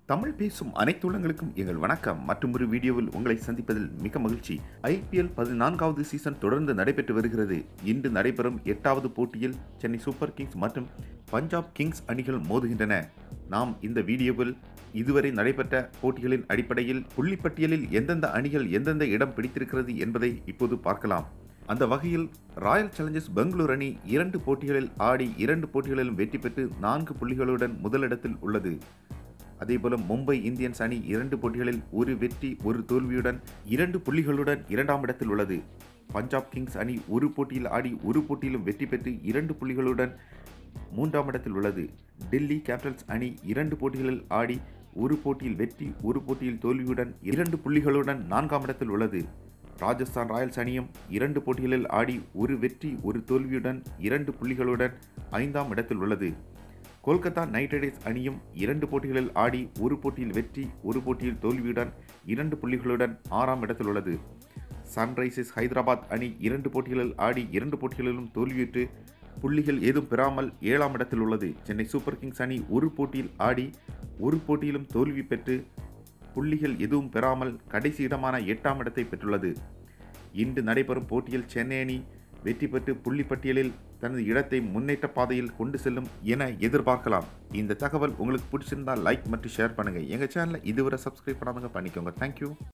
தமிழ் பேசும் அனைத்து உள்ளங்களுக்கும் எங்கள் வணக்கம் மற்றும் ஒரு வீடியோவில் உங்களை சந்திப்பதில் மிக மகிழ்ச்சி ஐபிஎல் பதினான்காவது சீசன் தொடர்ந்து நடைபெற்று வருகிறது இன்று நடைபெறும் எட்டாவது போட்டியில் சென்னை சூப்பர் கிங்ஸ் மற்றும் பஞ்சாப் கிங்ஸ் அணிகள் மோதுகின்றன நாம் இந்த வீடியோவில் இதுவரை நடைபெற்ற போட்டிகளின் அடிப்படையில் புள்ளிப்பட்டியலில் எந்தெந்த அணிகள் எந்தெந்த இடம் பிடித்திருக்கிறது என்பதை இப்போது பார்க்கலாம் அந்த வகையில் ராயல் சேலஞ்சர்ஸ் பெங்களூர் அணி இரண்டு போட்டிகளில் ஆடி இரண்டு போட்டிகளிலும் வெற்றி பெற்று நான்கு புள்ளிகளுடன் முதலிடத்தில் உள்ளது அதேபோல மும்பை இந்தியன்ஸ் அணி இரண்டு போட்டிகளில் ஒரு வெற்றி ஒரு தோல்வியுடன் இரண்டு புள்ளிகளுடன் இரண்டாம் இடத்தில் உள்ளது பஞ்சாப் கிங்ஸ் அணி ஒரு போட்டியில் ஆடி ஒரு போட்டியிலும் வெற்றி பெற்று இரண்டு புள்ளிகளுடன் மூன்றாம் இடத்தில் உள்ளது டெல்லி கேபிட்டல்ஸ் அணி இரண்டு போட்டிகளில் ஆடி ஒரு போட்டியில் வெற்றி ஒரு போட்டியில் தோல்வியுடன் இரண்டு புள்ளிகளுடன் நான்காம் இடத்தில் உள்ளது ராஜஸ்தான் ராயல்ஸ் அணியும் இரண்டு போட்டிகளில் ஆடி ஒரு வெற்றி ஒரு தோல்வியுடன் இரண்டு புள்ளிகளுடன் ஐந்தாம் இடத்தில் உள்ளது கொல்கத்தா நைட் ரைடர்ஸ் அணியும் இரண்டு போட்டிகளில் ஆடி ஒரு போட்டியில் வெற்றி ஒரு போட்டியில் தோல்வியுடன் இரண்டு புள்ளிகளுடன் ஆறாம் இடத்தில் உள்ளது சன்ரைசர்ஸ் ஹைதராபாத் அணி இரண்டு போட்டிகளில் ஆடி இரண்டு போட்டிகளிலும் தோல்வியுற்று புள்ளிகள் ஏதும் பெறாமல் ஏழாம் இடத்தில் உள்ளது சென்னை சூப்பர் கிங்ஸ் அணி ஒரு போட்டியில் ஆடி ஒரு போட்டியிலும் தோல்வி பெற்று புள்ளிகள் எதுவும் பெறாமல் கடைசி இடமான எட்டாம் இடத்தை பெற்றுள்ளது இன்று நடைபெறும் போட்டியில் சென்னை அணி வெற்றி பெற்று புள்ளிப்பட்டியலில் தனது இடத்தை முன்னேற்ற பாதையில் கொண்டு செல்லும் என எதிர்பார்க்கலாம் இந்த தகவல் உங்களுக்கு பிடிச்சிருந்தால் லைக் மற்றும் ஷேர் பண்ணுங்கள் எங்கள் சேனலை இதுவரை சப்ஸ்கிரைப் பண்ணாதவங்க பண்ணிக்கோங்க தேங்க்யூ